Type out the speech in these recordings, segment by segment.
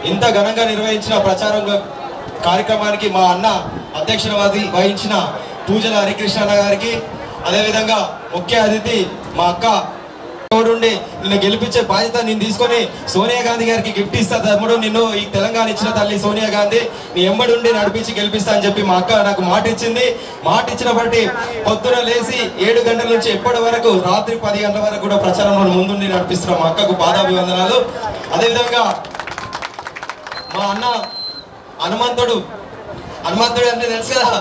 ఇంత ఘనంగా నిర్వహించిన ప్రచారం కార్యక్రమానికి మా అన్న అధ్యక్షత వహి- వహించిన పూజల హరికృష్ణ అన్న గారికి అదేవిధంగా ముఖ్య అతిథి మా అక్క తోడుండి నిన్ను గెలిపించే బాధ్యత నేను తీసుకొని సోనియా గాంధీ గారికి గిఫ్ట్ ఇస్తా తమ్ముడు నిన్ను ఈ తెలంగాణ ఇచ్చిన తల్లి సోనియా గాంధీ నీ ఎంబడుండి నడిపించి గెలిపిస్తా అని చెప్పి మా అక్క నాకు మాట ఇచ్చింది మాట ఇచ్చిన బట్టి పొద్దున లేచి ఏడు గంటల నుంచి ఎప్పటి వరకు రాత్రి పది గంటల వరకు కూడా ప్రచారంలో ముందుండి నడిపిస్తున్న మా అక్కకు పాదాభివందనాలు అదేవిధంగా మా అన్న హనుమంతుడు హనుమంతుడు అంటే తెలుసు కదా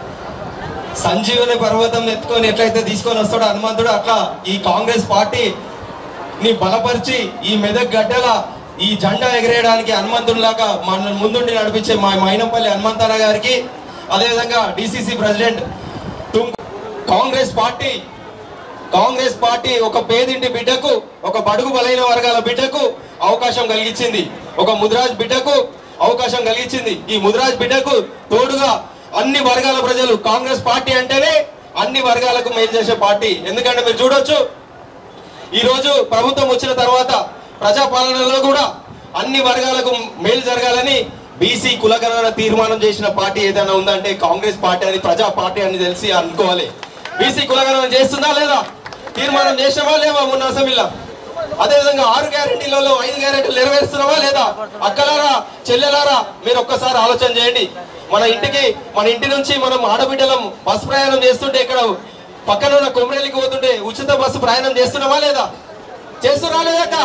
సంజీవని పర్వతం ఎత్తుకొని ఎట్లయితే తీసుకొని వస్తాడో హనుమంతుడు అట్లా ఈ కాంగ్రెస్ పార్టీ ని బలపరిచి ఈ మెదక్ గడ్డల ఈ జెండా ఎగరేయడానికి హనుమంతుడిలాగా మన ముందుండి నడిపించే మా మైనంపల్లి హనుమంతన్న గారికి అదేవిధంగా డిసిసి ప్రెసిడెంట్ తుమ్ కాంగ్రెస్ పార్టీ కాంగ్రెస్ పార్టీ ఒక పేదింటి బిడ్డకు ఒక బడుగు బలైన వర్గాల బిడ్డకు అవకాశం కలిగించింది ఒక ముద్రాజ్ బిడ్డకు అవకాశం కలిగించింది ఈ ముద్రాజ్ బిడ్డకు తోడుగా అన్ని వర్గాల ప్రజలు కాంగ్రెస్ పార్టీ అంటేనే అన్ని వర్గాలకు మేలు చేసే పార్టీ ఎందుకంటే మీరు చూడొచ్చు ఈ రోజు ప్రభుత్వం వచ్చిన తర్వాత ప్రజాపాలనలో కూడా అన్ని వర్గాలకు మేలు జరగాలని బీసీ కులగణన తీర్మానం చేసిన పార్టీ ఏదైనా ఉందంటే కాంగ్రెస్ పార్టీ అని ప్రజా పార్టీ అని తెలిసి అనుకోవాలి బీసీ కులగణన చేస్తుందా లేదా తీర్మానం చేసినావా లేవా మొన్న అసెంబ్లీలో అదేవిధంగా ఆరు గ్యారెంటీలలో ఐదు గ్యారెంటీలు నెరవేరుస్తున్నావా లేదా అక్కలారా చెల్లెలారా మీరు ఒక్కసారి ఆలోచన చేయండి మన ఇంటికి మన ఇంటి నుంచి మనం ఆడబిడ్డలం బస్ ప్రయాణం చేస్తుంటే ఇక్కడ పక్కన ఉన్న కొమరేలికి పోతుంటే ఉచిత బస్సు ప్రయాణం చేస్తున్నావా లేదా చేస్తున్నా లేదక్క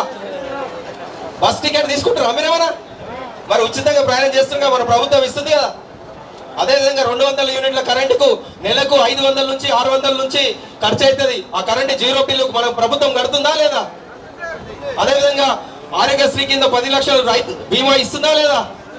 బస్ టికెట్ తీసుకుంటారా మీరేమన్నా మరి ఉచితంగా ప్రయాణం చేస్తున్నా మన ప్రభుత్వం ఇస్తుంది కదా అదేవిధంగా రెండు వందల యూనిట్ల కరెంటుకు నెలకు ఐదు వందల నుంచి ఆరు వందల నుంచి ఖర్చు అవుతుంది ఆ కరెంటు జీరో బిల్లు మన ప్రభుత్వం కడుతుందా లేదా అదేవిధంగా ఆరోగ్యశ్రీ కింద పది లక్షలు రైతు బీమా ఇస్తుందా లేదా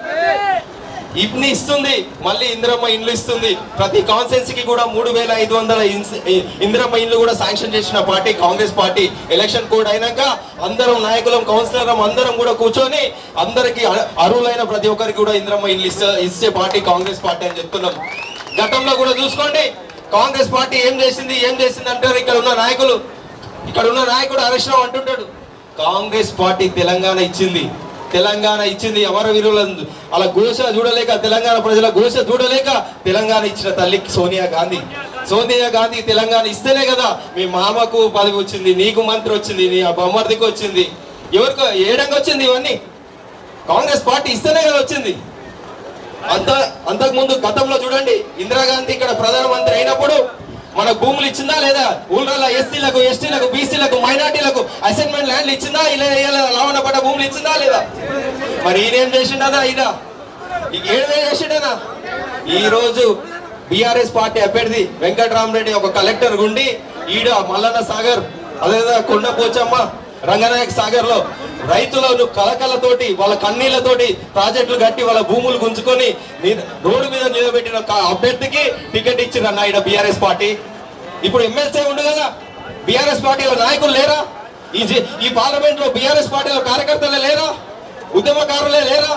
ఇన్ని ఇస్తుంది మళ్ళీ ఇందిరమ్మ ఇండ్లు ఇస్తుంది ప్రతి కాన్సెన్సీకి కూడా మూడు వేల ఐదు వందల ఇన్స్- ఇందిరమ్మ ఇండ్లు కూడా శాంక్షన్ చేసిన party Congress party election code అయినాక అందరం నాయకులం కౌన్సిలర్ అందరం కూడా కూర్చొని అందరికి అర్- అర్హులైన ప్రతి ఒక్కరికి కూడా ఇందిరమ్మ ఇండ్లు ఇస్తే ఇచ్చే పార్టీ కాంగ్రెస్ పార్టీ అని చెప్తున్నాం గతంలో కూడా చూసుకోండి కాంగ్రెస్ పార్టీ ఏం చేసింది ఏం చేసింది అంటారు ఇక్కడ ఉన్న నాయకులు ఇక్కడ ఉన్న నాయకుడు హరీష్ రావు అంటుంటాడు కాంగ్రెస్ పార్టీ తెలంగాణ ఇచ్చింది తెలంగాణ ఇచ్చింది అమరవీరులందు అలా ఘోష చూడలేక తెలంగాణ ప్రజల ఘోష చూడలేక తెలంగాణ ఇచ్చిన తల్లి సోనియా గాంధీ సోనియా గాంధీ తెలంగాణ ఇస్తేనే కదా మీ మామకు పదవి వచ్చింది నీకు మంత్రి వచ్చింది నీ బొమ్మర్దికి వచ్చింది ఎవరికో ఏడంగా వచ్చింది ఇవన్నీ కాంగ్రెస్ పార్టీ ఇస్తేనే కదా వచ్చింది అంత అంతకు ముందు గతంలో చూడండి ఇందిరాగాంధీ ఇక్కడ ప్రధానమంత్రి అయినప్పుడు మన భూములు ఇచ్చిందా లేదా ఊళ్ళ ఎస్సీలకు ఎస్టీలకు బీసీలకు మైనార్టీలకు అసైన్మెంట్ ల్యాండ్లు ఇచ్చిందా ఇలా ఇలా లావణ పడ్డ భూములు ఇచ్చిందా లేదా మరి ఈయనేం చేసిండనా ఈయన ఏడే చేసిండనా ఈ రోజు బీఆర్ఎస్ పార్టీ అభ్యర్థి వెంకటరామరెడ్డి ఒక కలెక్టర్ గుండి ఈడ మల్లన్న సాగర్ అదేవిధంగా కొండ పోచమ్మ రంగనాయక సాగర్ లో రైతులను కలకలతోటి వాళ్ళ కన్నీళ్లతోటి ప్రాజెక్టులు కట్టి వాళ్ళ భూములు గుంజుకొని ని- రోడ్డు మీద నిలబెట్టిన ఒక అభ్యర్థికి టికెట్ ఇచ్చారు అన్న ఈడ బీఆర్ఎస్ పార్టీ ఇప్పుడు ఎమ్మెల్సీ ఉండు కదా బీఆర్ఎస్ పార్టీలో నాయకులు లేరా ఈ జి- ఈ పార్లమెంట్ లో బీఆర్ఎస్ పార్టీలో కార్యకర్తలే లేరా ఉద్యమకారులే లేరా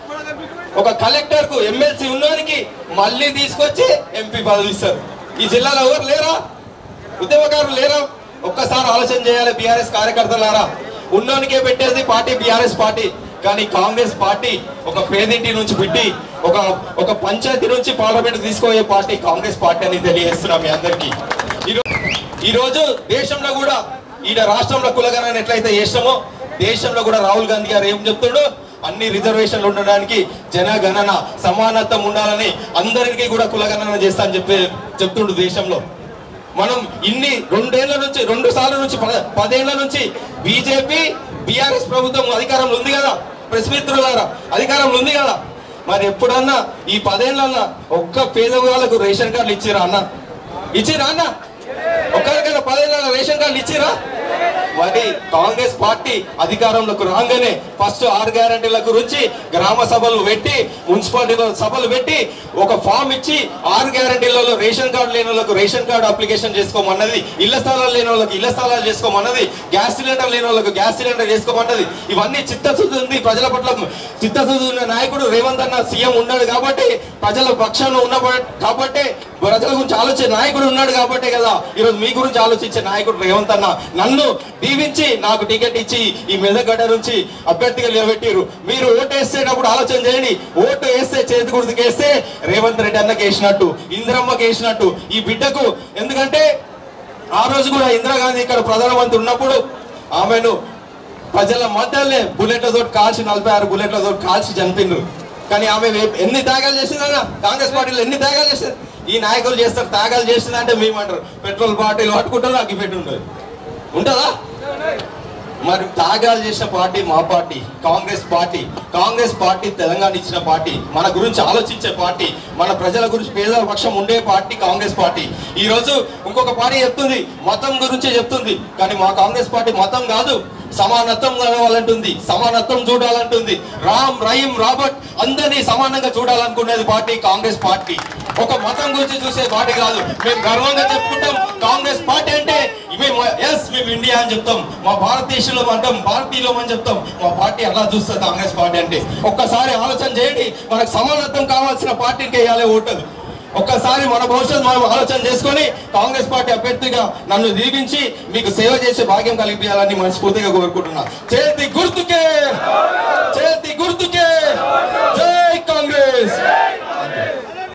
ఒక కలెక్టర్ కు ఎమ్మెల్సీ ఉన్నవారికి మళ్ళీ తీసుకొచ్చి ఎంపీ పదవి ఇస్తారు ఈ జిల్లాలో ఎవరు లేరా ఉద్యమకారులు లేరా ఒక్కసారి ఆలోచన చేయాలి బీఆర్ఎస్ కార్యకర్తలారా ఉన్నోనికే పెట్టేది పార్టీ బీఆర్ఎస్ పార్టీ కానీ కాంగ్రెస్ పార్టీ ఒక పేదింటి నుంచి పెట్టి ఒక ఒక పంచాయతీ నుంచి పార్లమెంట్ తీసుకుపోయే పార్టీ కాంగ్రెస్ పార్టీ అని తెలియజేస్తున్నాం మీ అందరికీ ఈరో- ఈ రోజు దేశంలో కూడా ఈడ రాష్ట్రంలో కులగణన ఎట్లయితే చేస్తామో దేశంలో కూడా రాహుల్ గాంధీ గారు ఏం చెప్తుండో అన్ని రిజర్వేషన్లు ఉండడానికి జనగణన సమానత్వం ఉండాలని అందరికీ కూడా కులగణన చేస్తా అని చెప్పి చెప్తుండు దేశంలో మనం ఇన్ని రెండేళ్ల నుంచి రెండు సార్ల నుంచి పద- పదేళ్ల నుంచి బీజేపీ బీఆర్ఎస్ ప్రభుత్వం అధికారంలో ఉంది కదా ప్రెస్ మిత్రులారా అధికారంలో ఉంది కదా మరి ఎప్పుడన్నా ఈ పదేళ్ళన్నా ఒక్క పేదవాళ్ళకు రేషన్ కార్డులు ఇచ్చిరా అన్న ఇచ్చిరా అన్న ఒక్కరికైనా పదేళ్ళ రేషన్ కార్డులు ఇచ్చిరా మరి కాంగ్రెస్ పార్టీ అధికారంలోకి రాగానే ఫస్ట్ ఆరు గ్యారంటీల గురించి గ్రామ సభలు పెట్టి మున్సిపాలిటీలో సభలు పెట్టి ఒక ఫామ్ ఇచ్చి ఆరు గ్యారంటీలలో రేషన్ కార్డు లేని వాళ్ళకు రేషన్ కార్డు అప్లికేషన్ చేసుకోమన్నది ఇళ్ల స్థలాలు లేని వాళ్ళకి ఇళ్ల స్థలాలు చేసుకోమన్నది గ్యాస్ సిలిండర్ లేని వాళ్ళకు గ్యాస్ సిలిండర్ చేసుకోమన్నది ఇవన్నీ చిత్తశుద్ధి ఉంది ప్రజల పట్ల చిత్తశుద్ధి ఉన్న నాయకుడు రేవంత్ అన్న సీఎం ఉన్నాడు కాబట్టి ప్రజల పక్షాన ఉన్న కాబట్టి ప్రజల గురించి ఆలోచించే నాయకుడు ఉన్నాడు కాబట్టే కదా ఈరోజు మీ గురించి ఆలోచించే నాయకుడు రేవంత్ అన్న నన్ను దీవించి నాకు టికెట్ ఇచ్చి ఈ మెదగడ్డ నుంచి అభ్యర్థిగా నిలబెట్టారు మీరు ఓటు వేసేటప్పుడు ఆలోచన చేయండి ఓటు వేస్తే చేతి గుర్తుకు వేస్తే రేవంత్ రెడ్డి అన్నకి వేసినట్టు ఇందిరమ్మకి వేసినట్టు ఈ బిడ్డకు ఎందుకంటే ఆ రోజు కూడా ఇందిరాగాంధీ ఇక్కడ ప్రధానమంత్రి ఉన్నప్పుడు ఆమెను ప్రజల మధ్యలోనే బుల్లెట్లతో కాల్చి నలభై ఆరు బుల్లెట్లతో కాల్చి చనిపోయినారు కానీ ఆమె వే- ఎన్ని త్యాగాలు చేసిందన్నా కాంగ్రెస్ పార్టీలో ఎన్ని త్యాగాలు చేసింది ఈ నాయకులు చేస్తారు త్యాగాలు చేసిందంటే మేమంటారు పెట్రోల్ బాటిల్ పట్టుకుంటారు అగ్గి పెట్టి ఉంటుంది ఉంటుందా మరి త్యాగాలు చేసిన పార్టీ మా party Congress party Congress party Telangana ఇచ్చిన పార్టీ మన గురించి ఆలోచించే పార్టీ మన ప్రజల గురించి పేదల పక్షం ఉండే పార్టీ కాంగ్రెస్ పార్టీ ఈ రోజు ఇంకొక పార్టీ చెప్తుంది మతం గురించి చెప్తుంది కానీ మా కాంగ్రెస్ పార్టీ మతం కాదు సమానత్వం కావాలంటుంది సమానత్వం చూడాలంటుంది రామ్ రహీం రాబర్ట్ అందరినీ సమానంగా చూడాలనుకునేది పార్టీ కాంగ్రెస్ పార్టీ ఒక మతం గురించి చూసే పార్టీ కాదు మేము గర్వంగా చెప్పుకుంటాం కాంగ్రెస్ పార్టీ అంటే మేము ఎస్ మేము ఇండియా అని చెప్తాం మా భారతదేశంలో అంటాం భారతీయులు అని చెప్తాం మా పార్టీ అలా చూస్తుంది కాంగ్రెస్ పార్టీ అంటే ఒక్కసారి ఆలోచన చేయండి మనకు సమానత్వం కావాల్సిన పార్టీకి వేయాలి ఓటు ఒక్కసారి మన భవిష్యత్తు మనం ఆలోచన చేసుకొని కాంగ్రెస్ పార్టీ అభ్యర్థిగా నన్ను దీవించి మీకు సేవ చేసే భాగ్యం కలిగించాలని మనస్ఫూర్తిగా కోరుకుంటున్నా చేతి గుర్తుకే